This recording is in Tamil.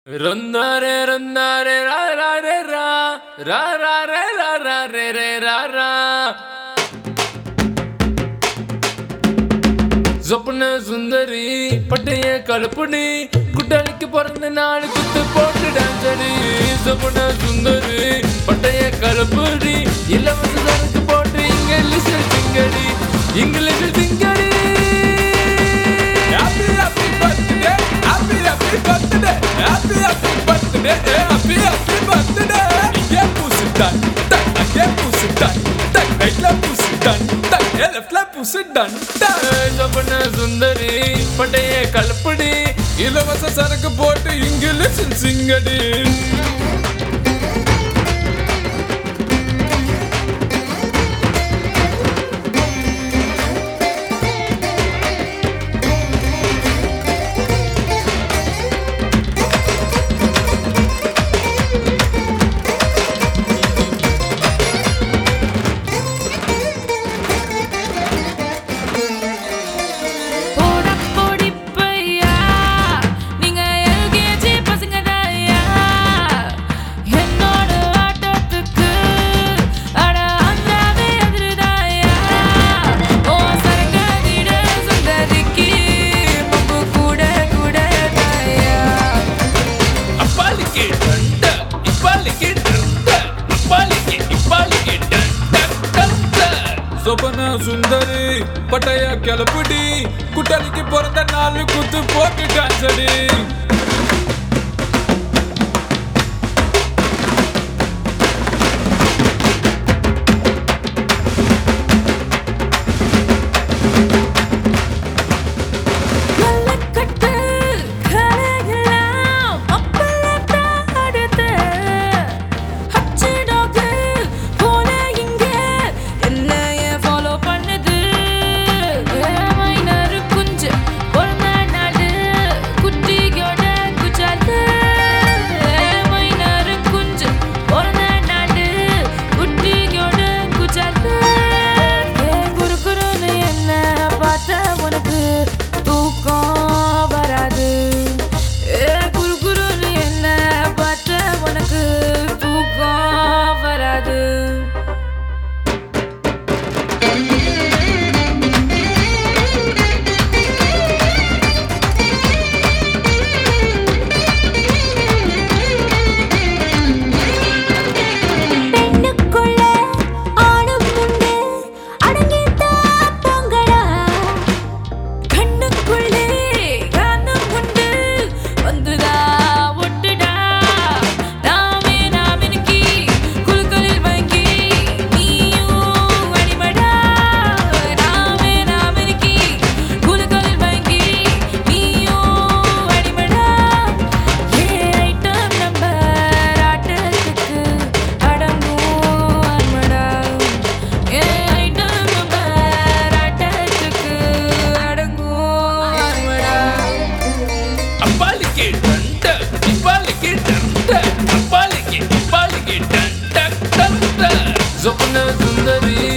Rondare, rondare, ra ra re ra, ra ra re ra ra re re ra ra. சொப்பன சுந்தரி பட்டைய கலப்புடி குட்டாளிக்கு பிறந்த நாள் குத்து போட்டு டான்ஸ் அடி சொப்பன சுந்தரி பட்டைய கலப்புடி இலவச சரக்கு போட்டு இங்கிலீஷில் சிங்கடி இங்கிலீஷில் சிங்கடி Happy happy birthday, happy happy birthday, happy happy birthday, happy happy birthday. இங்கே push done, done, அங்கே push done, done, rightல push done, done, leftல push done, done. சொப்பன சுந்தரி பட்டைய கலப்புடி இலவச சரக்கு போட்டு இங்கிலீஷில் சிங்கடி போடா போடி பையா நீங்க எல்கேஜி பசங்க தாயா என்னோட ஆட்டத்துக்கு அட ஆந்திராவே எதிர்தாயா ஓ சரங்கடிட சுந்தரிக்கு மப்பு கூட கூட தாயா அப்பாலிக்கு டண்ட இப்பாலிக்கு டண்ட அப்பாலிக்கு இப்பாலிக்கு டண்ட டண்ட சொப்பன சுந்தரி பட்டைய கிளப்புடி குட்டலிக்கு பிறந்த நாலு குத்து போட்டு டான்ஸ் அடி நல்லக்கட்டு கலையெல்லாம் அப்பளத்தான் அடுத்து. ஹச்சு dog போல இங்க என்னைய follow பண்ணுது. மைனர் குஞ்சு பொறந்த நாடு குட்டியோட குச்சாலு. மைனர் குஞ்சு பொறந்த நாடு குட்டியோட குச்சாலு. ஏன் குறுகுறுன்னு என்ன பார்த்தா உனக்கு தூக்கம் வராது ஏ குரு குருன்னு என்ன பார்த்த உனக்கு தூக்கம் வராது பெண்ணுக்குள்ள ஆணும் உண்டு அடங்கித்தான் போங்கடா கண்ணுக்குள்ளே காந்தம் உண்டு வந்துதா ஒட்டுடா நாமே நாமினுக்கி குழுக்களில் வாங்கி நீயும் அடிமடா நாமே நாமினுக்கி குழுக்களில் வாங்கி நீயும் அடிமடா ஏ ஐட்டம் நம்பர் ஆட்டத்துக்கு அடங்கும் அர்மடா ஏ ஐட்டம் நம்பர் ஆட்டத்துக்கு அடங்கும் அர்மடா அப்பாலிக்கு டண்ட இப்பாலிக்கு டண்ட அப்பாலிக்கு இப்பாலிக்கு டண்ட டண்ட சொப்பன சுந்தரி